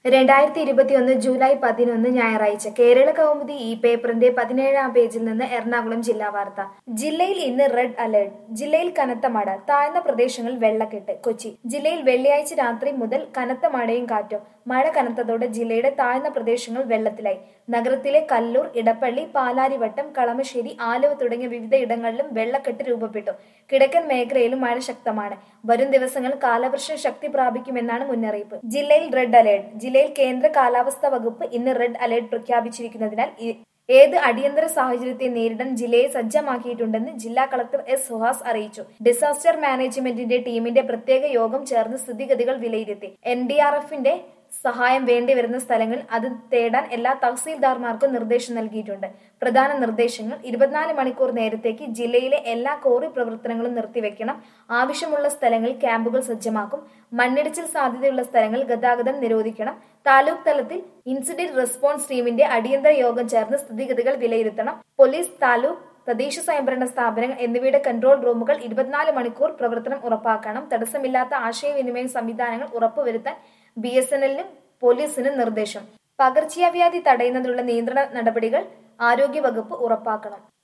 രണ്ടായിരത്തി ഇരുപത്തിയൊന്ന് ജൂലൈ പതിനൊന്ന് ഞായറാഴ്ച കേരള കൗമുദി ഈ പേപ്പറിന്റെ പതിനേഴാം പേജിൽ നിന്ന് എറണാകുളം ജില്ലാ വാർത്ത ജില്ലയിൽ ഇന്ന് റെഡ് അലേർട്ട് ജില്ലയിൽ കനത്ത മഴ താഴ്ന്ന പ്രദേശങ്ങളിൽ വെള്ളക്കെട്ട് കൊച്ചി ജില്ലയിൽ വെള്ളിയാഴ്ച രാത്രി മുതൽ കനത്ത മഴയും കാറ്റും മഴ കനത്തതോടെ ജില്ലയുടെ താഴ്ന്ന പ്രദേശങ്ങൾ വെള്ളത്തിലായി നഗരത്തിലെ കല്ലൂർ ഇടപ്പള്ളി പാലാരിവട്ടം കളമശ്ശേരി ആലുവ തുടങ്ങിയ വിവിധ ഇടങ്ങളിലും വെള്ളക്കെട്ട് രൂപപ്പെട്ടു കിഴക്കൻ മേഖലയിലും മഴ ശക്തമാണ് വരും ദിവസങ്ങൾ കാലവർഷം ശക്തി പ്രാപിക്കുമെന്നാണ് മുന്നറിയിപ്പ് ജില്ലയിൽ റെഡ് അലേർട്ട് ജില്ലയിൽ കേന്ദ്ര കാലാവസ്ഥാ വകുപ്പ് ഇന്ന് റെഡ് അലേർട്ട് പ്രഖ്യാപിച്ചിരിക്കുന്നതിനാൽ ഇ- ഏത് അടിയന്തര സാഹചര്യത്തെ നേരിടാൻ ജില്ലയെ സജ്ജമാക്കിയിട്ടുണ്ടെന്ന് ജില്ലാ കളക്ടർ എസ് സുഹാസ് അറിയിച്ചു ഡിസാസ്റ്റർ മാനേജ്മെന്റിന്റെ ടീമിന്റെ പ്രത്യേക യോഗം ചേർന്ന് സ്ഥിതിഗതികൾ വിലയിരുത്തി എൻ ഡി ആർ എഫിന്റെ സഹായം വേണ്ടിവരുന്ന സ്ഥലങ്ങളിൽ അത് തേടാൻ എല്ലാ തഹസീൽദാർമാർക്കും നിർദ്ദേശം നൽകിയിട്ടുണ്ട് പ്രധാന നിർദ്ദേശങ്ങൾ ഇരുപത്തിനാല് മണിക്കൂർ നേരത്തേക്ക് ജില്ലയിലെ എല്ലാ കോറി പ്രവർത്തനങ്ങളും നിർത്തിവെക്കണം ആവശ്യമുള്ള സ്ഥലങ്ങളിൽ ക്യാമ്പുകൾ സജ്ജമാക്കും മണ്ണിടിച്ചിൽ സാധ്യതയുള്ള സ്ഥലങ്ങളിൽ ഗതാഗതം നിരോധിക്കണം താലൂക്ക് തലത്തിൽ ഇൻസിഡന്റ് റെസ്പോൺസ് ടീമിന്റെ അടിയന്തര യോഗം ചേർന്ന് സ്ഥിതിഗതികൾ വിലയിരുത്തണം പോലീസ് താലൂക്ക് തദ്ദേശ സ്വയംഭരണ സ്ഥാപനങ്ങൾ എന്നിവയുടെ കൺട്രോൾ റൂമുകൾ ഇരുപത്തിനാല് മണിക്കൂർ പ്രവർത്തനം ഉറപ്പാക്കണം തടസ്സമില്ലാത്ത ആശയവിനിമയ സംവിധാനങ്ങൾ ഉറപ്പുവരുത്താൻ ബി എസ് എൻ എല്ലിനും പോലീസിനും നിർദ്ദേശം പകർച്ചവ്യാധി തടയുന്നതിനുള്ള നിയന്ത്രണ നടപടികൾ ആരോഗ്യവകുപ്പ് ഉറപ്പാക്കണം